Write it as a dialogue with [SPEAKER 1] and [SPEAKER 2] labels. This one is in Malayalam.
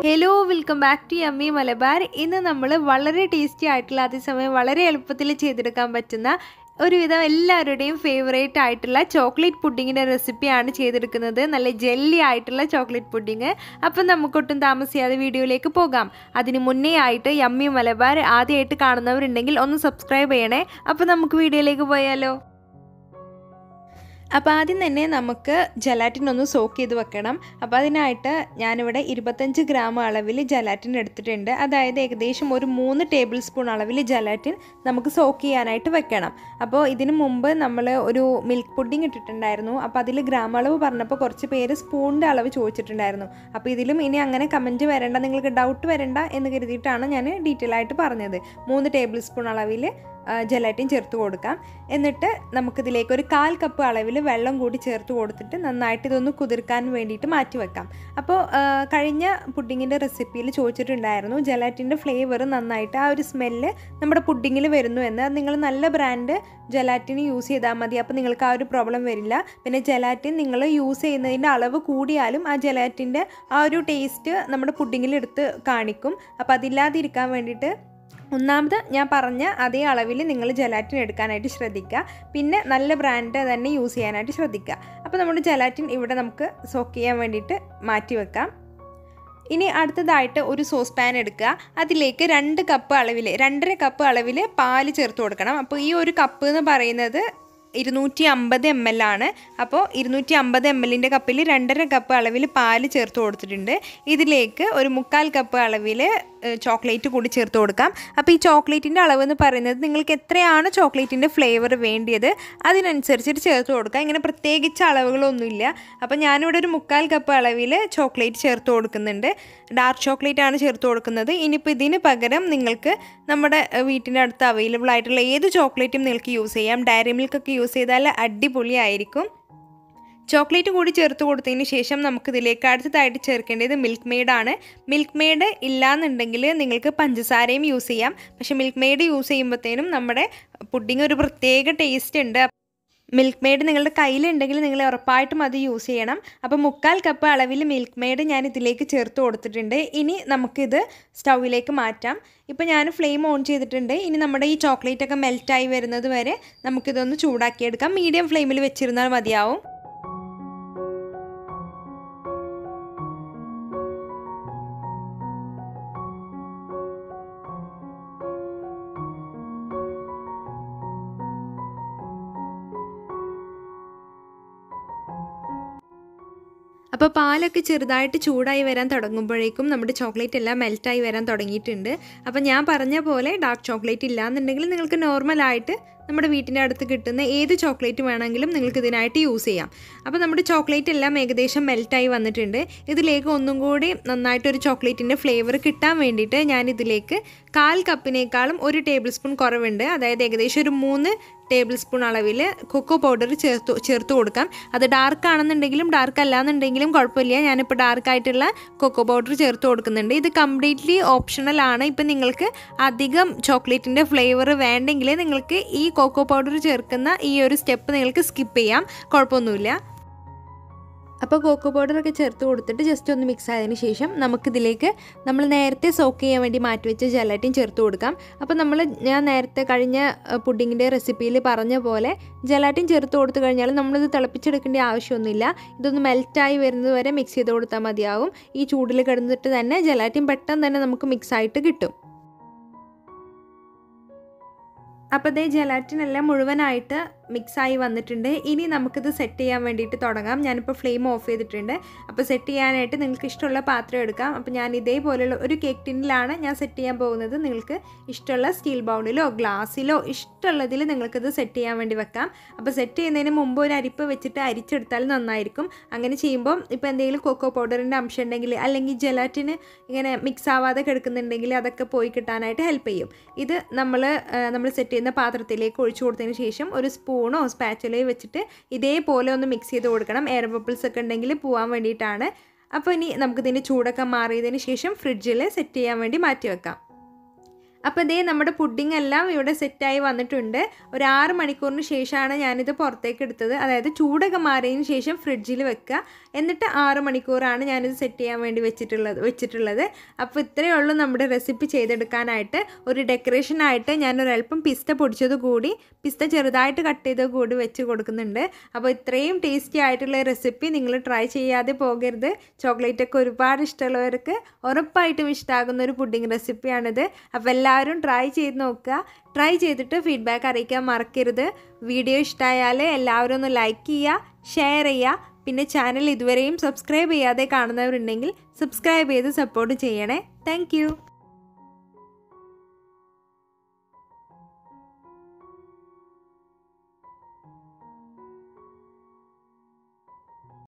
[SPEAKER 1] ഹലോ വെൽക്കം ബാക്ക് ടു അമ്മി മലബാർ ഇന്ന് നമ്മൾ വളരെ ടേസ്റ്റി ആയിട്ടുള്ള അതേസമയം വളരെ എളുപ്പത്തിൽ ചെയ്തെടുക്കാൻ പറ്റുന്ന ഒരുവിധം എല്ലാവരുടെയും ഫേവറേറ്റ് ആയിട്ടുള്ള ചോക്ലേറ്റ് പുഡിങ്ങിൻ്റെ റെസിപ്പിയാണ് ചെയ്തെടുക്കുന്നത് നല്ല ജെല്ലി ആയിട്ടുള്ള ചോക്ലേറ്റ് പുഡിങ് അപ്പം നമുക്കൊട്ടും താമസിയാതെ വീഡിയോയിലേക്ക് പോകാം അതിന് മുന്നേ ആയിട്ട് യമ്മി മലബാർ ആദ്യമായിട്ട് കാണുന്നവരുണ്ടെങ്കിൽ ഒന്ന് സബ്സ്ക്രൈബ് ചെയ്യണേ അപ്പോൾ നമുക്ക് വീഡിയോയിലേക്ക് പോയാലോ അപ്പോൾ ആദ്യം തന്നെ നമുക്ക് ജലാറ്റിൻ ഒന്ന് സോക്ക് ചെയ്ത് വെക്കണം അപ്പോൾ അതിനായിട്ട് ഞാനിവിടെ ഇരുപത്തഞ്ച് ഗ്രാം അളവിൽ ജലാറ്റിൻ എടുത്തിട്ടുണ്ട് അതായത് ഏകദേശം ഒരു മൂന്ന് ടേബിൾ സ്പൂൺ അളവിൽ ജലാറ്റിൻ നമുക്ക് സോക്ക് ചെയ്യാനായിട്ട് വെക്കണം അപ്പോൾ ഇതിന് മുമ്പ് നമ്മൾ ഒരു മിൽക്ക് പുഡിംഗ് ഇട്ടിട്ടുണ്ടായിരുന്നു അപ്പോൾ അതിൽ ഗ്രാം അളവ് പറഞ്ഞപ്പോൾ കുറച്ച് പേര് സ്പൂണിൻ്റെ അളവ് ചോദിച്ചിട്ടുണ്ടായിരുന്നു അപ്പോൾ ഇതിലും ഇനി അങ്ങനെ കമൻറ്റ് വരണ്ട നിങ്ങൾക്ക് ഡൗട്ട് വരണ്ട എന്ന് കരുതിയിട്ടാണ് ഞാൻ ഡീറ്റെയിൽ ആയിട്ട് പറഞ്ഞത് മൂന്ന് ടേബിൾ സ്പൂൺ അളവിൽ ജലാറ്റിൻ ചേർത്ത് കൊടുക്കാം എന്നിട്ട് നമുക്കിതിലേക്ക് ഒരു കാൽ കപ്പ് അളവിൽ വെള്ളം കൂടി ചേർത്ത് കൊടുത്തിട്ട് നന്നായിട്ട് ഇതൊന്ന് കുതിർക്കാൻ വേണ്ടിയിട്ട് മാറ്റി വെക്കാം അപ്പോൾ കഴിഞ്ഞ പുഡിങ്ങിൻ്റെ റെസിപ്പിയിൽ ചോദിച്ചിട്ടുണ്ടായിരുന്നു ജലാറ്റിൻ്റെ ഫ്ലേവർ നന്നായിട്ട് ആ ഒരു സ്മെല്ല് നമ്മുടെ പുഡിങ്ങിൽ വരുന്നു എന്ന് അത് നിങ്ങൾ നല്ല ബ്രാൻഡ് ജലാറ്റിൻ യൂസ് ചെയ്താൽ മതി അപ്പോൾ നിങ്ങൾക്ക് ആ ഒരു പ്രോബ്ലം വരില്ല പിന്നെ ജലാറ്റിൻ നിങ്ങൾ യൂസ് ചെയ്യുന്നതിൻ്റെ അളവ് കൂടിയാലും ആ ജലാറ്റിൻ്റെ ആ ഒരു ടേസ്റ്റ് നമ്മുടെ പുഡിങ്ങിൽ എടുത്ത് കാണിക്കും അപ്പോൾ അതില്ലാതിരിക്കാൻ വേണ്ടിയിട്ട് ഒന്നാമത് ഞാൻ പറഞ്ഞ അതേ അളവിൽ നിങ്ങൾ ജലാറ്റിൻ എടുക്കാനായിട്ട് ശ്രദ്ധിക്കുക പിന്നെ നല്ല ബ്രാൻഡ് തന്നെ യൂസ് ചെയ്യാനായിട്ട് ശ്രദ്ധിക്കുക അപ്പോൾ നമ്മുടെ ജലാറ്റിൻ ഇവിടെ നമുക്ക് സോക്ക് ചെയ്യാൻ വേണ്ടിയിട്ട് മാറ്റി വെക്കാം ഇനി അടുത്തതായിട്ട് ഒരു സോസ് പാൻ എടുക്കുക അതിലേക്ക് രണ്ട് കപ്പ് അളവിൽ രണ്ടര കപ്പ് അളവിൽ പാല് ചേർത്ത് കൊടുക്കണം അപ്പോൾ ഈ ഒരു കപ്പ് എന്ന് പറയുന്നത് ഇരുന്നൂറ്റി അമ്പത് എം എൽ ആണ് അപ്പോൾ ഇരുന്നൂറ്റി അമ്പത് എം എല്ലിൻ്റെ കപ്പിൽ രണ്ടര കപ്പ് അളവിൽ പാല് ചേർത്ത് കൊടുത്തിട്ടുണ്ട് ഇതിലേക്ക് ഒരു മുക്കാൽ കപ്പ് അളവിൽ ചോക്ലേറ്റ് കൂടി ചേർത്ത് കൊടുക്കാം അപ്പോൾ ഈ ചോക്ലേറ്റിൻ്റെ അളവ് എന്ന് പറയുന്നത് നിങ്ങൾക്ക് എത്രയാണ് ചോക്ലേറ്റിൻ്റെ ഫ്ലേവർ വേണ്ടിയത് അതിനനുസരിച്ചിട്ട് ചേർത്ത് കൊടുക്കുക ഇങ്ങനെ പ്രത്യേകിച്ച് അളവുകളൊന്നുമില്ല അപ്പോൾ ഞാനിവിടെ ഒരു മുക്കാൽ കപ്പ് അളവിൽ ചോക്ലേറ്റ് ചേർത്ത് കൊടുക്കുന്നുണ്ട് ഡാർക്ക് ചോക്ലേറ്റ് ആണ് ചേർത്ത് കൊടുക്കുന്നത് ഇനിയിപ്പോൾ ഇതിന് പകരം നിങ്ങൾക്ക് നമ്മുടെ വീട്ടിൻ്റെ അടുത്ത് അവൈലബിൾ ആയിട്ടുള്ള ഏത് ചോക്ലേറ്റും നിങ്ങൾക്ക് യൂസ് ചെയ്യാം ഡയറി മിൽക്കൊക്കെ യൂസ് ചെയ്താൽ അടിപൊളിയായിരിക്കും ചോക്ലേറ്റ് കൂടി ചേർത്ത് കൊടുത്തതിന് ശേഷം നമുക്കിതിലേക്ക് അടുത്തതായിട്ട് ചേർക്കേണ്ടത് മിൽക്ക് മെയ്ഡാണ് മിൽക്ക് മെയ്ഡ് ഇല്ലാന്നുണ്ടെങ്കിൽ നിങ്ങൾക്ക് പഞ്ചസാരയും യൂസ് ചെയ്യാം പക്ഷേ മിൽക്ക് മെയ്ഡ് യൂസ് ചെയ്യുമ്പോഴത്തേനും നമ്മുടെ പുഡിങ് ഒരു പ്രത്യേക ടേസ്റ്റ് ഉണ്ട് മിൽക്ക് മെയ്ഡ് നിങ്ങളുടെ കയ്യിലുണ്ടെങ്കിൽ നിങ്ങൾ ഉറപ്പായിട്ടും അത് യൂസ് ചെയ്യണം അപ്പോൾ മുക്കാൽ കപ്പ് അളവിൽ മിൽക്ക് മെയ്ഡ് ഞാൻ ഇതിലേക്ക് ചേർത്ത് കൊടുത്തിട്ടുണ്ട് ഇനി നമുക്കിത് സ്റ്റൗവിലേക്ക് മാറ്റാം ഇപ്പോൾ ഞാൻ ഫ്ലെയിം ഓൺ ചെയ്തിട്ടുണ്ട് ഇനി നമ്മുടെ ഈ ചോക്ലേറ്റ് ഒക്കെ മെൽറ്റായി വരുന്നത് വരെ നമുക്കിതൊന്ന് ചൂടാക്കിയെടുക്കാം മീഡിയം ഫ്ലെയിമിൽ വെച്ചിരുന്നാൽ മതിയാവും അപ്പോൾ പാലൊക്കെ ചെറുതായിട്ട് ചൂടായി വരാൻ തുടങ്ങുമ്പോഴേക്കും നമ്മുടെ ചോക്ലേറ്റ് എല്ലാം മെൽറ്റായി വരാൻ തുടങ്ങിയിട്ടുണ്ട് അപ്പോൾ ഞാൻ പറഞ്ഞ പോലെ ഡാർക്ക് ചോക്ലേറ്റ് ഇല്ലാന്നുണ്ടെങ്കിൽ നിങ്ങൾക്ക് നോർമലായിട്ട് നമ്മുടെ വീട്ടിൻ്റെ അടുത്ത് കിട്ടുന്ന ഏത് ചോക്ലേറ്റ് വേണമെങ്കിലും നിങ്ങൾക്ക് ഇതിനായിട്ട് യൂസ് ചെയ്യാം അപ്പോൾ നമ്മുടെ ചോക്ലേറ്റ് എല്ലാം ഏകദേശം മെൽറ്റായി വന്നിട്ടുണ്ട് ഇതിലേക്ക് ഒന്നും കൂടി നന്നായിട്ടൊരു ചോക്ലേറ്റിൻ്റെ ഫ്ലേവർ കിട്ടാൻ വേണ്ടിയിട്ട് ഞാൻ ഇതിലേക്ക് കാൽ കപ്പിനേക്കാളും ഒരു ടേബിൾ സ്പൂൺ കുറവുണ്ട് അതായത് ഏകദേശം ഒരു മൂന്ന് ടേബിൾ സ്പൂൺ അളവിൽ കൊക്കോ പൗഡർ ചേർത്ത് ചേർത്ത് കൊടുക്കാം അത് ഡാർക്ക് ആണെന്നുണ്ടെങ്കിലും ഡാർക്ക് അല്ലാന്നുണ്ടെങ്കിലും കുഴപ്പമില്ല ഞാനിപ്പോൾ ഡാർക്ക് ആയിട്ടുള്ള കൊക്കോ പൗഡർ ചേർത്ത് കൊടുക്കുന്നുണ്ട് ഇത് കംപ്ലീറ്റ്ലി ഓപ്ഷണൽ ആണ് ഇപ്പം നിങ്ങൾക്ക് അധികം ചോക്ലേറ്റിൻ്റെ ഫ്ലേവർ വേണ്ടെങ്കിൽ നിങ്ങൾക്ക് ഈ കൊക്കോ പൗഡർ ചേർക്കുന്ന ഈ ഒരു സ്റ്റെപ്പ് നിങ്ങൾക്ക് സ്കിപ്പ് ചെയ്യാം കുഴപ്പമൊന്നുമില്ല അപ്പോൾ കോക്കോ പൗഡറൊക്കെ ചേർത്ത് കൊടുത്തിട്ട് ജസ്റ്റ് ഒന്ന് മിക്സ് ആയതിന് ശേഷം നമുക്കിതിലേക്ക് നമ്മൾ നേരത്തെ സോക്ക് ചെയ്യാൻ വേണ്ടി മാറ്റി വെച്ച ജലാറ്റിൻ ചേർത്ത് കൊടുക്കാം അപ്പോൾ നമ്മൾ ഞാൻ നേരത്തെ കഴിഞ്ഞ പുഡിങ്ങിൻ്റെ റെസിപ്പിയിൽ പറഞ്ഞ പോലെ ജലാറ്റിൻ ചേർത്ത് കൊടുത്തു കഴിഞ്ഞാൽ നമ്മളിത് തിളപ്പിച്ചെടുക്കേണ്ട ആവശ്യമൊന്നുമില്ല ഇതൊന്ന് മെൽറ്റായി വരുന്നത് വരെ മിക്സ് ചെയ്ത് കൊടുത്താൽ മതിയാവും ഈ ചൂടിൽ കിടന്നിട്ട് തന്നെ ജലാറ്റിൻ പെട്ടെന്ന് തന്നെ നമുക്ക് മിക്സ് ആയിട്ട് കിട്ടും അപ്പോൾ ഇതേ ജലാറ്റിൻ എല്ലാം മുഴുവനായിട്ട് മിക്സായി വന്നിട്ടുണ്ട് ഇനി നമുക്കിത് സെറ്റ് ചെയ്യാൻ വേണ്ടിയിട്ട് തുടങ്ങാം ഞാനിപ്പോൾ ഫ്ലെയിം ഓഫ് ചെയ്തിട്ടുണ്ട് അപ്പോൾ സെറ്റ് ചെയ്യാനായിട്ട് നിങ്ങൾക്ക് ഇഷ്ടമുള്ള പാത്രം എടുക്കാം അപ്പോൾ ഞാൻ ഇതേപോലെയുള്ള ഒരു കേക്ക് ടിന്നിലാണ് ഞാൻ സെറ്റ് ചെയ്യാൻ പോകുന്നത് നിങ്ങൾക്ക് ഇഷ്ടമുള്ള സ്റ്റീൽ ബൗളിലോ ഗ്ലാസ്സിലോ ഇഷ്ടമുള്ളതിൽ നിങ്ങൾക്കിത് സെറ്റ് ചെയ്യാൻ വേണ്ടി വെക്കാം അപ്പോൾ സെറ്റ് ചെയ്യുന്നതിന് മുമ്പ് ഒരു അരിപ്പ് വെച്ചിട്ട് അരിച്ചെടുത്താൽ നന്നായിരിക്കും അങ്ങനെ ചെയ്യുമ്പോൾ ഇപ്പോൾ എന്തെങ്കിലും കൊക്കോ പൗഡറിൻ്റെ അംശം ഉണ്ടെങ്കിൽ അല്ലെങ്കിൽ ജലാറ്റിന് ഇങ്ങനെ മിക്സ് ആവാതെ കിടക്കുന്നുണ്ടെങ്കിൽ അതൊക്കെ പോയി കിട്ടാനായിട്ട് ഹെൽപ്പ് ചെയ്യും ഇത് നമ്മൾ നമ്മൾ സെറ്റ് ചെയ്യുന്ന പാത്രത്തിലേക്ക് ഒഴിച്ചു കൊടുത്തതിന് ശേഷം ഒരു സ്പൂണോ സ്പാച്ചുലയോ വെച്ചിട്ട് ഇതേപോലെ ഒന്ന് മിക്സ് ചെയ്ത് കൊടുക്കണം എയർ ബബിൾസ് ഒക്കെ ഉണ്ടെങ്കിൽ പോകാൻ വേണ്ടിയിട്ടാണ് അപ്പോൾ ഇനി നമുക്കിതിൻ്റെ ചൂടൊക്കെ മാറിയതിന് ശേഷം ഫ്രിഡ്ജിൽ സെറ്റ് ചെയ്യാൻ വേണ്ടി മാറ്റി വെക്കാം അപ്പോൾ ഇതേ നമ്മുടെ പുഡിംഗ് എല്ലാം ഇവിടെ സെറ്റായി വന്നിട്ടുണ്ട് ഒരു ആറ് മണിക്കൂറിന് ശേഷമാണ് ഞാനിത് പുറത്തേക്ക് എടുത്തത് അതായത് ചൂടൊക്കെ മാറിയതിന് ശേഷം ഫ്രിഡ്ജിൽ വെക്കുക എന്നിട്ട് ആറ് മണിക്കൂറാണ് ഞാനിത് സെറ്റ് ചെയ്യാൻ വേണ്ടി വെച്ചിട്ടുള്ളത് വെച്ചിട്ടുള്ളത് അപ്പോൾ ഇത്രയേ ഉള്ളൂ നമ്മുടെ റെസിപ്പി ചെയ്തെടുക്കാനായിട്ട് ഒരു ഡെക്കറേഷനായിട്ട് ഞാനൊരല്പം പിസ്ത പൊടിച്ചത് കൂടി പിസ്ത ചെറുതായിട്ട് കട്ട് ചെയ്ത് കൂടി വെച്ച് കൊടുക്കുന്നുണ്ട് അപ്പോൾ ഇത്രയും ടേസ്റ്റി ആയിട്ടുള്ള റെസിപ്പി നിങ്ങൾ ട്രൈ ചെയ്യാതെ പോകരുത് ചോക്ലേറ്റ് ഒക്കെ ഒരുപാട് ഇഷ്ടമുള്ളവർക്ക് ഉറപ്പായിട്ടും ഇഷ്ടമാകുന്ന ഒരു പുഡിംഗ് റെസിപ്പിയാണിത് അപ്പോൾ എല്ലാവരും ട്രൈ ചെയ്ത് നോക്കുക ട്രൈ ചെയ്തിട്ട് ഫീഡ്ബാക്ക് അറിയിക്കാൻ മറക്കരുത് വീഡിയോ ഇഷ്ടമായാൽ എല്ലാവരും ഒന്ന് ലൈക്ക് ചെയ്യുക ഷെയർ ചെയ്യുക പിന്നെ ചാനൽ ഇതുവരെയും സബ്സ്ക്രൈബ് ചെയ്യാതെ കാണുന്നവരുണ്ടെങ്കിൽ സബ്സ്ക്രൈബ് ചെയ്ത് സപ്പോർട്ട് ചെയ്യണേ താങ്ക്